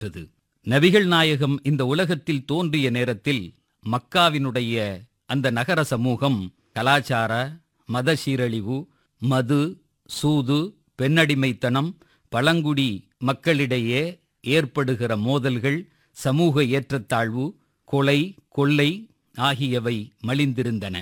பெற்றது நபிகள் நாயகம் இந்த உலகத்தில் தோன்றிய நேரத்தில் மக்காவினுடைய அந்த நகர சமூகம் கலாச்சார மத சீரழிவு மது சூது பெண்ணடிமைத்தனம் பழங்குடி மக்களிடையே ஏற்படுகிற மோதல்கள் சமூக ஏற்றத்தாழ்வு கொலை கொள்ளை ஆகியவை மலிந்திருந்தன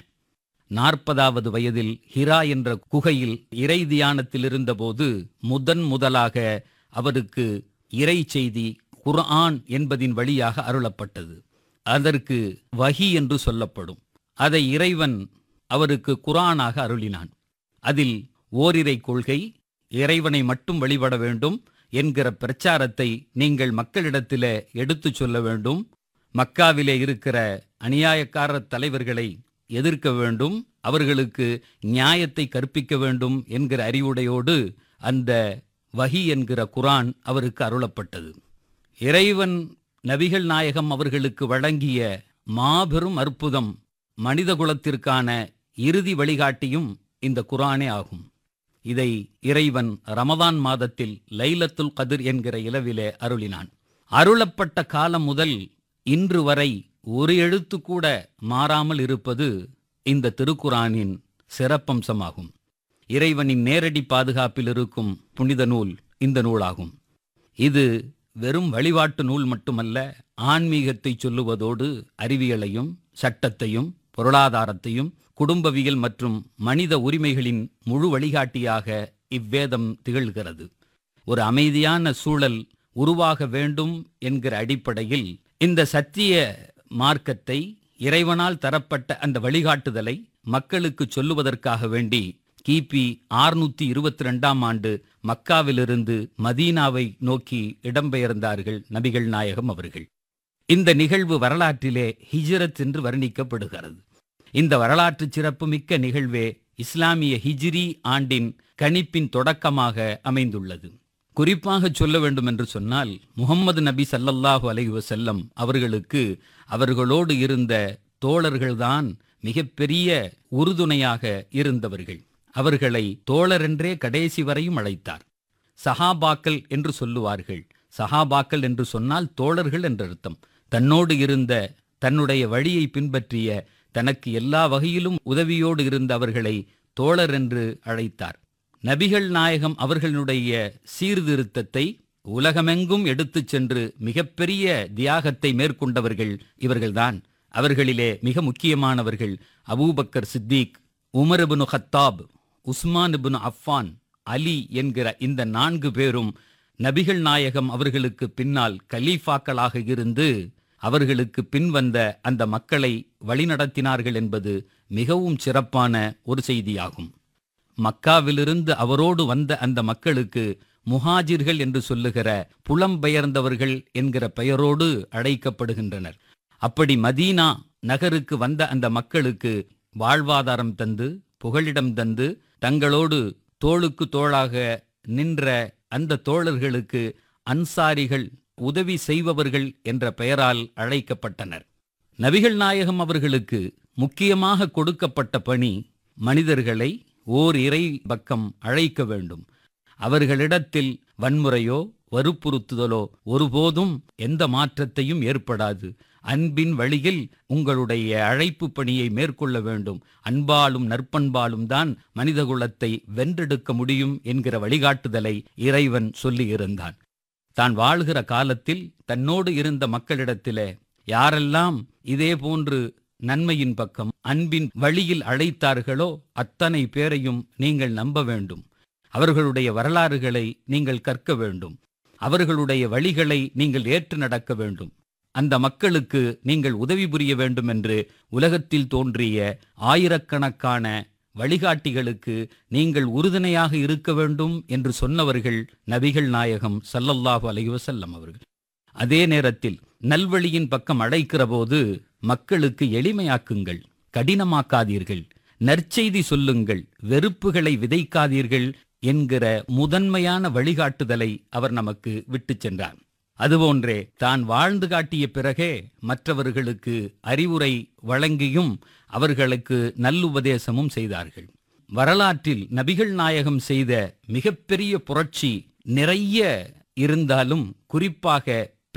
நாற்பதாவது வயதில் ஹிரா என்ற குகையில் இறை தியானத்தில் இருந்தபோது முதன் முதலாக அவருக்கு இறை செய்தி குர்ஆன் என்பதின் வழியாக அருளப்பட்டது அதற்கு வஹி என்று சொல்லப்படும் அதை இறைவன் அவருக்கு குர்ஆனாக அருளினான் அதில் ஓரிரை கொள்கை இறைவனை மட்டும் வழிபட வேண்டும் என்கிற பிரச்சாரத்தை நீங்கள் மக்களிடத்திலே எடுத்துச் சொல்ல வேண்டும் மக்காவிலே இருக்கிற அநியாயக்காரர் தலைவர்களை எதிர்க்க வேண்டும் அவர்களுக்கு நியாயத்தை கற்பிக்க வேண்டும் என்கிற அறிவுடையோடு அந்த வஹி என்கிற குரான் அவருக்கு அருளப்பட்டது இறைவன் நபிகள் நாயகம் அவர்களுக்கு வழங்கிய மாபெரும் அற்புதம் மனிதகுலத்திற்கான இறுதி வழிகாட்டியும் இந்த குரானே ஆகும் இதை இறைவன் ரமதான் மாதத்தில் லைலத்துல் கதிர் என்கிற இலவிலே அருளினான் அருளப்பட்ட காலம் முதல் இன்று வரை ஒரு எழுத்து கூட மாறாமல் இருப்பது இந்த திருக்குரானின் சிறப்பம்சமாகும் இறைவனின் நேரடி பாதுகாப்பில் இருக்கும் புனித நூல் இந்த நூலாகும் இது வெறும் வழிபாட்டு நூல் மட்டுமல்ல ஆன்மீகத்தை சொல்லுவதோடு அறிவியலையும் சட்டத்தையும் பொருளாதாரத்தையும் குடும்பவியல் மற்றும் மனித உரிமைகளின் முழு வழிகாட்டியாக இவ்வேதம் திகழ்கிறது ஒரு அமைதியான சூழல் உருவாக வேண்டும் என்கிற அடிப்படையில் இந்த சத்திய மார்க்கத்தை இறைவனால் தரப்பட்ட அந்த வழிகாட்டுதலை மக்களுக்கு சொல்லுவதற்காக வேண்டி கிபி ஆறுநூத்தி இருபத்தி ரெண்டாம் ஆண்டு மக்காவிலிருந்து மதீனாவை நோக்கி இடம்பெயர்ந்தார்கள் நபிகள் நாயகம் அவர்கள் இந்த நிகழ்வு வரலாற்றிலே ஹிஜ்ரத் என்று வர்ணிக்கப்படுகிறது இந்த வரலாற்று சிறப்புமிக்க நிகழ்வே இஸ்லாமிய ஹிஜ்ரி ஆண்டின் கணிப்பின் தொடக்கமாக அமைந்துள்ளது குறிப்பாக சொல்ல வேண்டும் என்று சொன்னால் முகம்மது நபி சல்லல்லாஹு அலைஹி வஸல்லம் அவர்களுக்கு அவர்களோடு இருந்த தோழர்கள்தான் மிகப்பெரிய உறுதுணையாக இருந்தவர்கள் அவர்களை தோழர் என்றே கடைசி வரையும் அழைத்தார் சஹாபாக்கள் என்று சொல்லுவார்கள் சஹாபாக்கள் என்று சொன்னால் தோழர்கள் என்று அர்த்தம் தன்னோடு இருந்த தன்னுடைய வழியை பின்பற்றிய தனக்கு எல்லா வகையிலும் உதவியோடு இருந்த அவர்களை தோழர் என்று அழைத்தார் நபிகள் நாயகம் அவர்களுடைய சீர்திருத்தத்தை உலகமெங்கும் எடுத்துச் சென்று மிகப்பெரிய தியாகத்தை மேற்கொண்டவர்கள் இவர்கள்தான் அவர்களிலே மிக முக்கியமானவர்கள் Abu Bakr Siddiq Umar ibn Khattab Uthman ibn Affan Ali என்கிற இந்த நான்கு பேரும் நபிகள் நாயகம் அவர்களுக்கு பின்னால் கலீஃபாக்களாக இருந்து அவர்களுக்கு பின்வந்த அந்த மக்களை வழிநடத்தினார்கள் என்பது மிகவும் சிறப்பான ஒரு செய்தியாகும் மக்காவிலிருந்து அவரோடு வந்த அந்த மக்களுக்கு முஹாஜிர்கள் என்று சொல்லுகிற புலம்பெயர்ந்தவர்கள் என்கிற பெயரோடு அழைக்கப்படுகின்றனர் அப்படி மதீனா நகருக்கு வந்த அந்த மக்களுக்கு வாழ்வாதாரம் தந்து புகலிடம் தந்து தங்களோடு தோளுக்கு தோளாக நின்ற அந்த தோழர்களுக்கு அன்சாரிகள் உதவி செய்பவர்கள் என்ற பெயரால் அழைக்கப்பட்டனர் நபிகள் நாயகம் அவர்களுக்கு முக்கியமாக கொடுக்கப்பட்ட பணி மனிதர்களை ஓர் இறை பக்கம் அழைக்க வேண்டும் அவர்களிடத்தில் வன்முறையோ வற்புறுத்துதலோ ஒருபோதும் எந்த மாற்றத்தையும் ஏற்படாது அன்பின் வழியில் உங்களுடைய அழைப்பு பணியை மேற்கொள்ள வேண்டும் அன்பாலும் நற்பண்பாலும் தான் மனிதகுலத்தை வென்றெடுக்க முடியும் என்கிற வழிகாட்டுதலை இறைவன் சொல்லியிருந்தான் தான் வாழ்கிற காலத்தில் தன்னோடு இருந்த மக்களிடத்திலே யாரெல்லாம் இதே போன்று நன்மையின் பக்கம் அன்பின் வழியில் அழைத்தார்களோ அத்தனை பேரையும் நீங்கள் நம்ப வேண்டும் அவர்களுடைய வரலாறுகளை நீங்கள் கற்க வேண்டும் அவர்களுடைய வழிகளை நீங்கள் ஏற்று நடக்க வேண்டும் அந்த மக்களுக்கு நீங்கள் உதவி புரிய வேண்டும் என்று உலகத்தில் தோன்றிய ஆயிரக்கணக்கான வழிகாட்டிகளுக்கு நீங்கள் உறுதுணையாக இருக்க வேண்டும் என்று சொன்னவர்கள் நபிகள் நாயகம் சல்லல்லாஹு அலைஹி வஸல்லம் அவர்கள் அதே நேரத்தில் நல்வழியின் பக்கம் அழைக்கிற போது மக்களுக்கு எளிமையாக்குங்கள் கடினமாக்காதீர்கள் நற்செய்தி சொல்லுங்கள் வெறுப்புகளை விதைக்காதீர்கள் என்கிற முதன்மையான வழிகாட்டுதலை அவர் நமக்கு விட்டுச் சென்றார் அதுபோன்றே தான் வாழ்ந்து காட்டிய பிறகே மற்றவர்களுக்கு அறிவுரை வழங்கியும் அவர்களுக்கு நல்லுபதேசமும் செய்தார்கள் வரலாற்றில் நபிகள் நாயகம் செய்த மிகப்பெரிய புரட்சி நிறைய இருந்தாலும் குறிப்பாக